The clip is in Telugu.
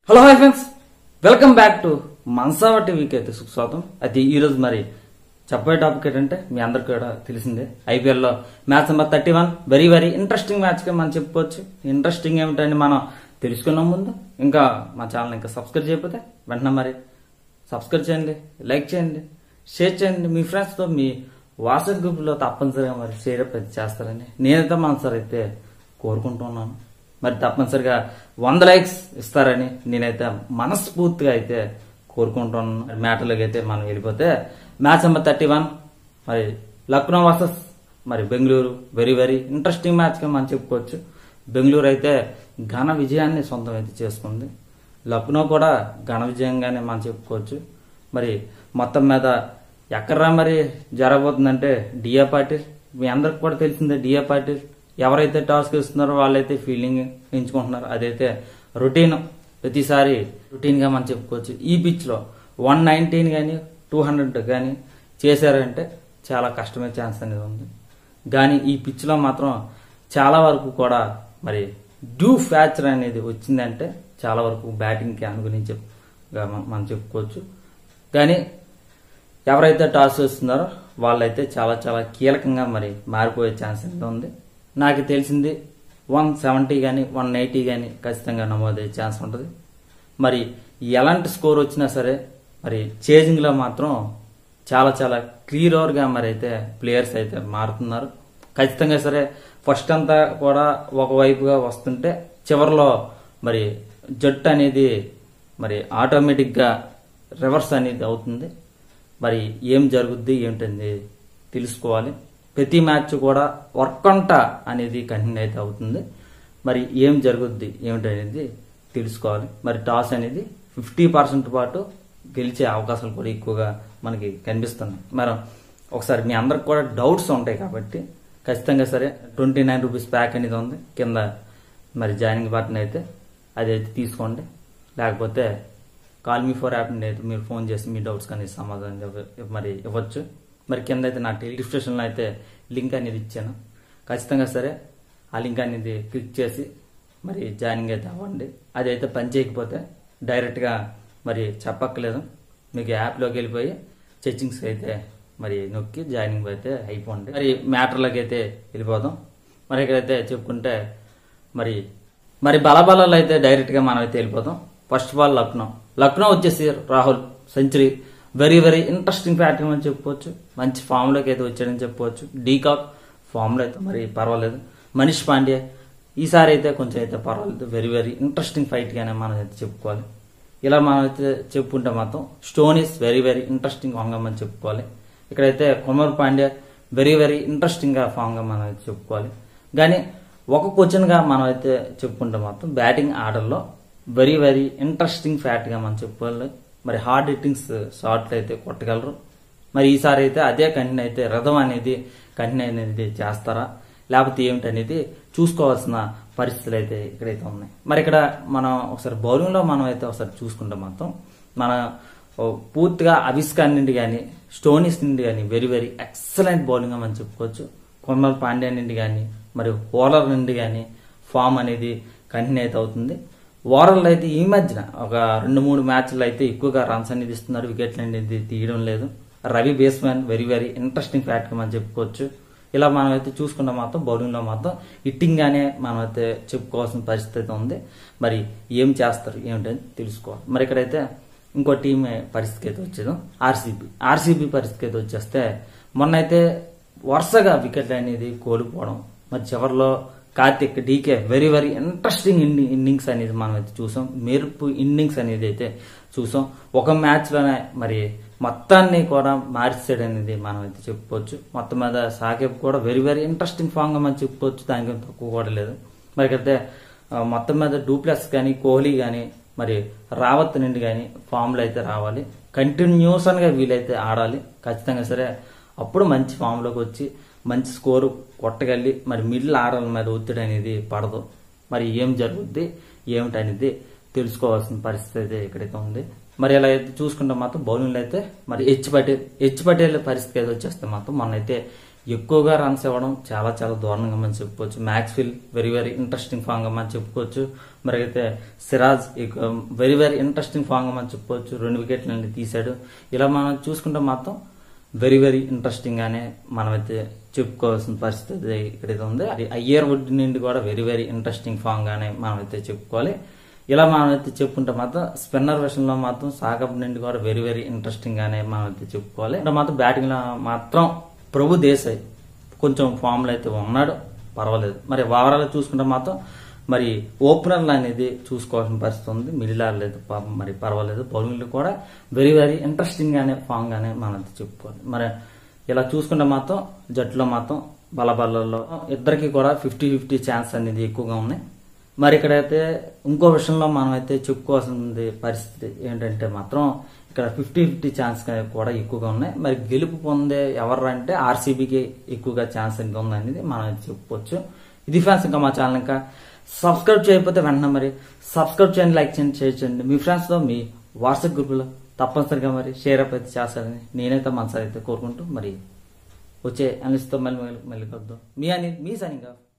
hello hi friends welcome back to Mansava టీవీకి అయితే సుస్వాగతం అయితే ఈ రోజు మరి చెప్పే టాపిక్ ఏంటంటే మీ అందరికి కూడా తెలిసిందే ఐపీఎల్ లో match number thirty one very very interesting match గా మనం చెప్పుకోవచ్చు ఇంట్రెస్టింగ్ ఏమిటంటే మనం తెలుసుకున్నాం ముందు ఇంకా మా ఛానల్ ఇంకా సబ్స్క్రైబ్ చేయకపోతే వెంటనే మరి సబ్స్క్రైబ్ చేయండి లైక్ చేయండి షేర్ చేయండి మీ ఫ్రెండ్స్ తో మీ వాట్సాప్ గ్రూప్ లో తప్పనిసరిగా మరి షేర్ అప్ అయితే చేస్తారని నేనైతే మనసారి అయితే కోరుకుంటున్నాను మరి తప్పనిసరిగా వంద లైక్స్ ఇస్తారని నేనైతే మనస్ఫూర్తిగా అయితే కోరుకుంటున్నాను మ్యాటర్లోకి అయితే మనం వెళ్ళిపోతే మ్యాచ్ నెంబర్ థర్టీ వన్ మరి లక్నో వర్సెస్ మరి Bengaluru very very interesting match గా మనం చెప్పుకోవచ్చు బెంగళూరు అయితే ఘన విజయాన్ని సొంతం అయితే చేసుకుంది లక్నో కూడా ఘన విజయంగానే మనం చెప్పుకోవచ్చు మరి మొత్తం మీద ఎక్కడ్రా మరి జరగబోతుందంటే డిఏ పాటిల్ మీ అందరికి కూడా తెలిసిందే డిఏ పాటిల్ ఎవరైతే టాస్క్ ఇస్తున్నారో వాళ్ళైతే ఫీల్డింగ్ ఎంచుకుంటున్నారు అదైతే రొటీన్ ప్రతిసారి రొటీన్ గా మనం చెప్పుకోవచ్చు ఈ పిచ్ లో వన్ నైన్టీన్ కానీ టూ హండ్రెడ్ కానీ చేశారంటే చాలా కష్టమే ఛాన్స్ అనేది ఉంది కానీ ఈ పిచ్ లో మాత్రం చాలా వరకు కూడా మరి డ్యూ ఫ్యాచర్ అనేది వచ్చిందంటే చాలా వరకు బ్యాటింగ్ కి అనుగుణి చెప్ గా మనం మనం చెప్పుకోవచ్చు కానీ ఎవరైతే టాస్ వేస్తున్నారో వాళ్ళైతే చాలా చాలా కీలకంగా మరి మారిపోయే ఛాన్స్ అయితే ఉంది నాకు తెలిసింది వన్ సెవెంటీ కానీ వన్ ఎయిటీ కానీ ఖచ్చితంగా నమోదయ్యే ఛాన్స్ ఉంటుంది మరి ఎలాంటి స్కోర్ వచ్చినా సరే మరి చేజింగ్ లో మాత్రం చాలా చాలా క్లియర్ గా మరి అయితే ప్లేయర్స్ అయితే మారుతున్నారు ఖచ్చితంగా సరే ఫస్ట్ అంతా కూడా ఒకవైపుగా వస్తుంటే చివరిలో మరి జట్టు అనేది మరి ఆటోమేటిక్ గా రివర్స్ అనేది అవుతుంది మరి ఏం జరుగుద్ది ఏంటనేది తెలుసుకోవాలి ప్రతి మ్యాచ్ కూడా వర్కంట అనేది కంటిన్యూ అయితే అవుతుంది మరి ఏం జరుగుద్ది ఏమిటనేది తెలుసుకోవాలి మరి టాస్ అనేది ఫిఫ్టీ పర్సెంట్ పాటు గెలిచే అవకాశాలు కూడా ఎక్కువగా మనకి కనిపిస్తున్నాయి మరి ఒకసారి మీ అందరికి కూడా డౌట్స్ ఉంటాయి కాబట్టి ఖచ్చితంగా సరే ట్వంటీ నైన్ రూపీస్ ప్యాక్ అనేది ఉంది కింద మరి జాయినింగ్ బటన్ అయితే అది అయితే తీసుకోండి లేకపోతే కాల్ మీ ఫోర్ యాప్ నుండి అయితే మీరు ఫోన్ చేసి మీ డౌట్స్ కానీ సమాధానం ఇవ్వ- మరి ఇవ్వచ్చు మరి కింద అయితే నా డిస్క్రిప్షన్లో అయితే లింక్ అనేది ఇచ్చాను ఖచ్చితంగా సరే ఆ లింక్ అనేది క్లిక్ చేసి మరి జాయినింగ్ అయితే అవ్వండి అది అయితే పని చేయకపోతే డైరెక్ట్గా మరి చెప్పక్కర్లేదు మీకు యాప్లోకి వెళ్ళిపోయి సెట్టింగ్స్ అయితే మరి నొక్కి జాయినింగ్ అయితే అయిపోండి మరి మ్యాటర్లోకి అయితే వెళ్ళిపోదాం మరి ఇక్కడైతే చెప్పుకుంటే మరి మరి బలబలాలు అయితే డైరెక్ట్ గా మనం అయితే వెళ్ళిపోతాం first of all Lucknow Lucknow వచ్చేసి Rahul century very very interesting batting అని చెప్పుకోవచ్చు మంచి ఫామ్ లోకి అయితే వచ్చాడని చెప్పుకోవచ్చు డీకాక్ ఫామ్ లో అయితే మరి పర్వాలేదు మనీష్ పాండ్యే ఈసారి అయితే కొంచెం అయితే పర్వాలేదు వెరీ వెరీ ఇంట్రెస్టింగ్ ఫైట్ గానే మనం అయితే చెప్పుకోవాలి ఇలా మనం అయితే చెప్పుకుంటే మాత్రం stone is very very interesting form గా మనం చెప్పుకోవాలి ఇక్కడైతే Kumar Pandya very very interesting గా ఫామ్ గా మనం అయితే చెప్పుకోవాలి కానీ ఒక క్వశ్చన్ గా మనం అయితే చెప్పుకుంటే మాత్రం బ్యాటింగ్ ఆర్డర్ లో వెరీ వెరీ ఇంట్రెస్టింగ్ ఫ్యాక్ట్ గా మనం చెప్పుకోవాలి మరి హార్డ్ హిట్టింగ్స్ షాట్లు అయితే కొట్టగలరు మరి ఈసారి అయితే అదే కంటిన్యూ అయితే రథం అనేది కంటిన్యూ అనేది చేస్తారా లేకపోతే ఏమిటి అనేది చూసుకోవాల్సిన పరిస్థితులు అయితే ఇక్కడైతే ఉన్నాయి మరి ఇక్కడ మనం ఒకసారి బౌలింగ్ లో మనం అయితే ఒకసారి చూసుకుంటే మాత్రం మన ఓ పూర్తిగా అవిష్కార్ నుండి కానీ స్టోనిస్ నుండి కానీ వెరీ వెరీ ఎక్సలెంట్ బౌలింగ్ గా మనం చెప్పుకోవచ్చు కొమ్మల్ పాండ్యా నుండి కానీ మరి ఓలర్ నుండి కానీ ఫామ్ అనేది కంటిన్యూ అయితే అవుతుంది ఓవరాల్ అయితే ఈ మధ్యన ఒక రెండు మూడు మ్యాచ్లు అయితే ఎక్కువగా రన్స్ అనేది ఇస్తున్నారు వికెట్లు అనేది తీయడం లేదు రవి బేస్మెన్ వెరీ వెరీ ఇంట్రెస్టింగ్ ఫ్యాక్ట్ గా మనం చెప్పుకోవచ్చు ఇలా మనం అయితే చూసుకున్న మాత్రం బౌలింగ్ లో మాత్రం హిట్టింగ్ గానే మనం అయితే చెప్పుకోవాల్సిన పరిస్థితి అయితే ఉంది మరి ఏం చేస్తారు ఏమిటని తెలుసుకోవాలి మరి ఇక్కడైతే ఇంకో టీం పరిస్థితికి అయితే వచ్చేది ఆర్సీబీ ఆర్సీబీ పరిస్థితికి అయితే వచ్చేస్తే మొన్న అయితే వరుసగా వికెట్లు అనేది కోల్పోవడం మరి చివరిలో Karthik DK very very interesting innings అనేది మనం అయితే చూసాం మెరుపు ఇన్నింగ్స్ అనేది అయితే చూసాం ఒక మ్యాచ్ లోనే మరి మొత్తాన్ని కూడా మార్చాడు అనేది మనం అయితే చెప్పుకోవచ్చు మొత్తం మీద సాకేబ్ కూడా వెరీ వెరీ ఇంట్రెస్టింగ్ ఫామ్ గా మనం చెప్పుకోవచ్చు దానికి తక్కువ కూడా లేదు మరి అయితే ఆ, మొత్తం మీద డూప్లెక్స్ కానీ కోహ్లీ కానీ మరి రావత్ నుండి కానీ ఫామ్ లో అయితే రావాలి కంటిన్యూషన్ గా వీలైతే ఆడాలి ఖచ్చితంగా సరే అప్పుడు మంచి ఫామ్ లోకి వచ్చి మంచి స్కోరు కొట్టగలి మరి మిడిల్ ఆర్డర్ మీద ఒత్తిడి అనేది పడదు మరి ఏం జరుగుద్ది ఏమిటి అనేది తెలుసుకోవాల్సిన పరిస్థితి అయితే ఇక్కడైతే ఉంది మరి ఇలా అయితే చూసుకుంటే మాత్రం బౌలింగ్లో అయితే మరి హెచ్ పటేల్ హెచ్ పటేల్ పరిస్థితి అయితే వచ్చేస్తే మాత్రం మొన్న అయితే ఎక్కువగా రన్స్ ఇవ్వడం చాలా చాలా దారుణంగా మనం చెప్పుకోవచ్చు Maxwell very very interesting form గా మనం చెప్పుకోవచ్చు మరి అయితే Siraj very very interesting form గా మనం చెప్పుకోవచ్చు రెండు వికెట్లు నుండి తీశాడు ఇలా మనం చూసుకుంటే మాత్రం వెరీ వెరీ ఇంట్రెస్టింగ్ గానే మనమైతే చెప్పుకోవాల్సిన పరిస్థితి ఇక్కడైతే ఉంది అది అయ్యర్ వుడ్ నుండి కూడా వెరీ వెరీ ఇంట్రెస్టింగ్ ఫామ్ గానే మనమైతే చెప్పుకోవాలి ఇలా మనమైతే చెప్పుకుంటే మాత్రం స్పిన్నర్ విషయంలో మాత్రం సాగప్ నుండి కూడా వెరీ వెరీ ఇంట్రెస్టింగ్ గానే మనమైతే చెప్పుకోవాలి ఇక్కడ మాత్రం బ్యాటింగ్ లో మాత్రం ప్రభు దేశాయ్ కొంచెం ఫామ్ లో అయితే ఉన్నాడు పర్వాలేదు మరి ఓవరాల్ చూసుకుంటే మాత్రం మరి ఓపెనర్లు అనేది చూసుకోవాల్సిన పరిస్థితి ఉంది మిడిల్ లేదు పాపం మరి పర్వాలేదు బౌలింగ్లు కూడా వెరీ వెరీ ఇంట్రెస్టింగ్ గానే ఫామ్ గానే మనం అయితే చెప్పుకోవాలి మరి ఇలా చూసుకుంటే మాత్రం జట్టులో మాత్రం బలబల్లలో ఇద్దరికి కూడా ఫిఫ్టీ ఫిఫ్టీ ఛాన్స్ అనేది ఎక్కువగా ఉన్నాయి మరి ఇక్కడైతే ఇంకో విషయంలో మనం అయితే చెప్పుకోవాల్సింది పరిస్థితి ఏంటంటే మాత్రం ఇక్కడ ఫిఫ్టీ ఫిఫ్టీ ఛాన్స్ కూడా ఎక్కువగా ఉన్నాయి మరి గెలుపు పొందే ఎవరు అంటే ఆర్సీబీకి ఎక్కువగా ఛాన్స్ ఇంకా ఉంది అనేది మనం అయితే చెప్పుకోవచ్చు ఇది ఫ్రెండ్స్ ఇంకా మా ఛానల్ ఇంకా సబ్స్క్రైబ్ చేయకపోతే వెంటనే మరి సబ్స్క్రైబ్ చేయండి లైక్ చేయండి షేర్ చేయండి మీ ఫ్రెండ్స్తో మీ వాట్సాప్ గ్రూపులో తప్పనిసరిగా మరి షేర్ అప్ అయితే చేస్తారని నేనైతే మనసారి అయితే కోరుకుంటూ మరి వచ్చే అనిస్తో మళ్ళీ మళ్ళీ మళ్ళీ కలుద్దాం మీ అని మీ సైనింగ్ ఆఫ్